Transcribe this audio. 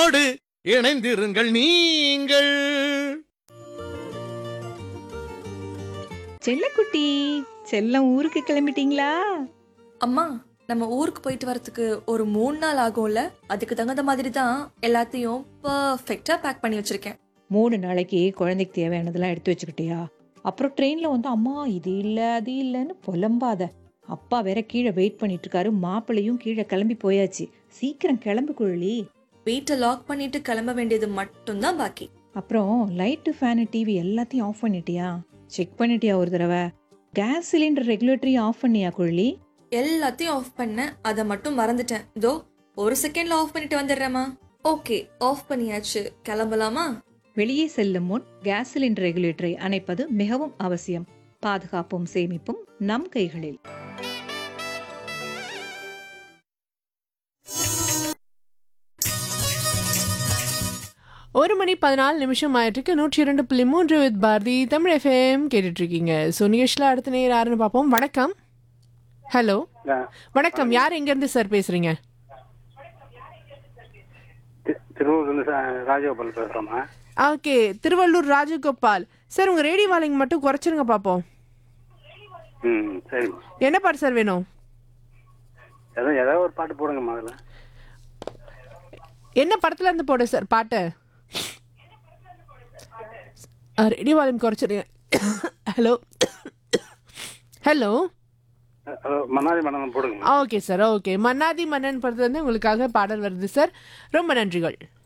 ஓடு இணைந்திருங்கள் நீங்கள் செல்லக்குட்டி செல்லம் ஊருக்கு கிளம்பிட்டீங்களா அம்மா நம்ம ஊருக்கு போயிட்டு வரதுக்கு ஒரு மூணு நாள் ஆகும்ல அதுக்கு தகுந்த மாதிரி தான் எல்லாத்தையும் பர்ஃபெக்டா பேக் பண்ணி வச்சிருக்கேன் மூணு நாளைக்கு குழந்தைக்கு தேவையானதெல்லாம் எடுத்து வச்சுக்கிட்டியா அப்புறம் ட்ரெயின்ல வந்து அம்மா இது இல்ல அது இல்லைன்னு புலம்பாத அப்பா வேற கீழே வெயிட் பண்ணிட்டு இருக்காரு மாப்பிள்ளையும் கீழே கிளம்பி போயாச்சு சீக்கிரம் கிளம்பு குழலி வீட்டை லாக் பண்ணிட்டு கிளம்ப வேண்டியது மட்டும்தான் பாக்கி அப்புறம் லைட்டு ஃபேனு டிவி எல்லாத்தையும் ஆஃப் பண்ணிட்டியா செக் பண்ணிட்டியா ஒரு தடவை கேஸ் சிலிண்டர் ரெகுலேட்டரி ஆஃப் பண்ணியா குழலி எல்லாத்தையும் ஆஃப் பண்ணேன் அதை மட்டும் மறந்துட்டேன் இதோ ஒரு செகண்ட்ல ஆஃப் பண்ணிட்டு வந்துடுறேம்மா ஓகே ஆஃப் பண்ணியாச்சு கிளம்பலாமா வெளியே செல்லும் முன் கேஸ் சிலிண்டர் ரெகுலேட்டரை அணைப்பது மிகவும் அவசியம் பாதுகாப்பும் சேமிப்பும் நம் கைகளில் ஒரு மணி பதினாலு நிமிஷம் ஆயிட்டுருக்கு நூற்றி இரண்டு புள்ளி மூன்று வித் பாரதி தமிழ் எஃப்எம் கேட்டுட்டு இருக்கீங்க ஸோ நிகழ்ச்சியில் அடுத்த நேரம் யாருன்னு பார்ப்போம் வணக்கம் ஹலோ வணக்கம் யார் எங்கேருந்து சார் பேசுறீங்க தி- திருவள்ளூர்லேருந்து சா- ராஜகோபால் பேசுகிறோம்மா ஓகே திருவள்ளூர் ராஜகோபால் சார் உங்கள் ரேடியோ வாலிங் மட்டும் குறைச்சிருங்க பார்ப்போம் ம் சரிம்மா என்ன பாட்டு சார் வேணும் ஏதோ ஏதாவது ஒரு பாட்டு போடுங்கம்மா அதில் என்ன படத்துல இருந்து போடு சார் பாட்டு ரேடியோ வால்யூம் குறைச்சிருங்க hello hello hello Mannathi Mannan போடுங்கம்மா ஓகே சார் ஓகே மன்னாதி மன்னன் படத்துல இருந்து உங்களுக்காக பாடல் வருது சார் ரொம்ப நன்றிகள்